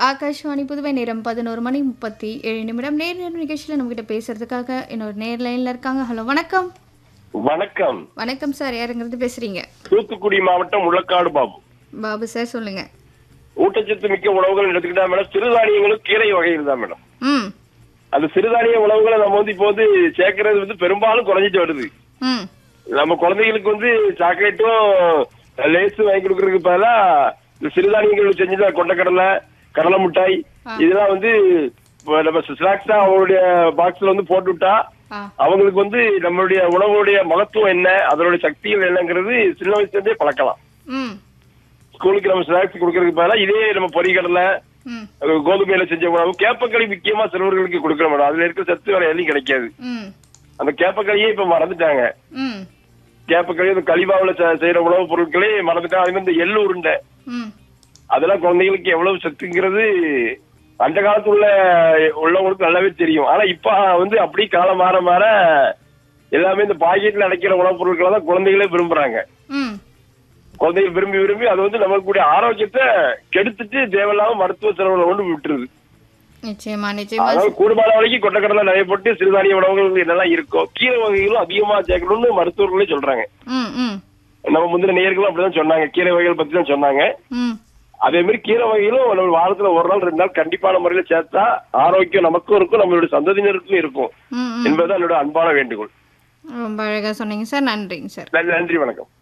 ஆகாஷ்வாணி புதுவை நேரம் பதினோரு மணி முப்பத்தி ஏழு நிமிடம் நேர் நேர் நிகழ்ச்சியில் நம்மகிட்ட பேசுறதுக்காக இன்னொரு நேர் லைன்ல இருக்காங்க ஹலோ வணக்கம் வணக்கம் வணக்கம் சார் யாருங்கிறது பேசுறீங்க தூத்துக்குடி மாவட்டம் முள்ளக்காடு பாபு பாபு சார் சொல்லுங்க ஊட்டச்சத்து மிக்க உணவுகள் எடுத்துக்கிட்டா மேடம் சிறுதானியங்களும் கீரை வகைகள் தான் மேடம் ம் அந்த சிறுதானிய உணவுகளை நம்ம வந்து இப்போ வந்து சேர்க்கறது வந்து பெரும்பாலும் குறைஞ்சிட்டு வருது ம் நம்ம குழந்தைகளுக்கு வந்து சாக்லேட்டும் லேஸும் வாங்கி கொடுக்கறதுக்கு பதிலா இந்த சிறுதானியங்கள் செஞ்சு கொண்டக்கடலை கடலை மிட்டாய் இதெல்லாம் வந்து இப்போ நம்ம ஸ்நாக்ஸா அவங்களுடைய பாக்ஸ்ல வந்து போட்டு விட்டா ஆ அவங்களுக்கு வந்து நம்மளுடைய உணவுடைய மகத்துவம் என்ன அதனுடைய சக்திகள் என்னங்கிறது சின்ன வயசுல இருந்தே பழக்கலாம் ம் ஸ்கூலுக்கு நம்ம ஸ்நாக்ஸ் கொடுக்கறதுக்கு பதிலா இதே நம்ம பொரிகடலை ம் கோதுமையில செஞ்ச உணவு கேப்பக்களி முக்கியமா சிறுவர்களுக்கு கொடுக்கற மேடம் அதுல இருக்க சத்து வேற எதுவும் கிடைக்காது ம் அந்த கேப்பக்களியே இப்ப மறந்துட்டாங்க ம் கேப்பக்களி அந்த கழிவாவுல செ- செய்யற உணவுப் பொருட்களே மறந்துட்டாங்க அதே மாதிரி இந்த எள்ளு உருண்டை ம் அதெல்லாம் குழந்தைகளுக்கு எவ்வளவு சத்துங்கிறது அந்த காலத்துல உள்ள உள்ளவங்களுக்கு நல்லாவே தெரியும் ஆனா இப்ப வந்து அப்படி காலம் மாற மாற எல்லாமே இந்த பாக்கெட்ல அடைக்கிற உணவுப் பொருட்களை தான் குழந்தைகளே விரும்புறாங்க ம் குழந்தைகள் விரும்பி விரும்பி அது வந்து நமக்கு கூடிய ஆரோக்கியத்தை கெடுத்துட்டு தேவையில்லாம மருத்துவ செலவுல கொண்டு விட்டுருது நிச்சயமா நிச்சயமா அதாவது கூடுமான வரைக்கும் கொட்டக்கடலை நிறைய போட்டு சிறுதானிய உணவுகள் என்னெல்லாம் இருக்கோ கீரை வகைகளும் அதிகமா சேர்க்கணும்னு மருத்துவர்களே சொல்றாங்க ம் ம் நம்ம முந்தின நேயர்களும் அப்படிதான் சொன்னாங்க கீரை வகைகள் பத்தி தான் சொன்னாங்க ம் அதே மாதிரி கீரை வகைகளும் நம்ம வாரத்துல ஒரு நாள் ரெண்டு நாள் கண்டிப்பான முறையில சேர்த்தா ஆரோக்கியம் நமக்கும் இருக்கும் நம்மளுடைய சந்ததியினருக்கும் இருக்கும் ம் ம் என்பதுதான் என்னோட அன்பான வேண்டுகோள் ரொம்ப அழகாக சொன்னீங்க சார் நன்றிங்க சார் நன்றி நன்றி வணக்கம்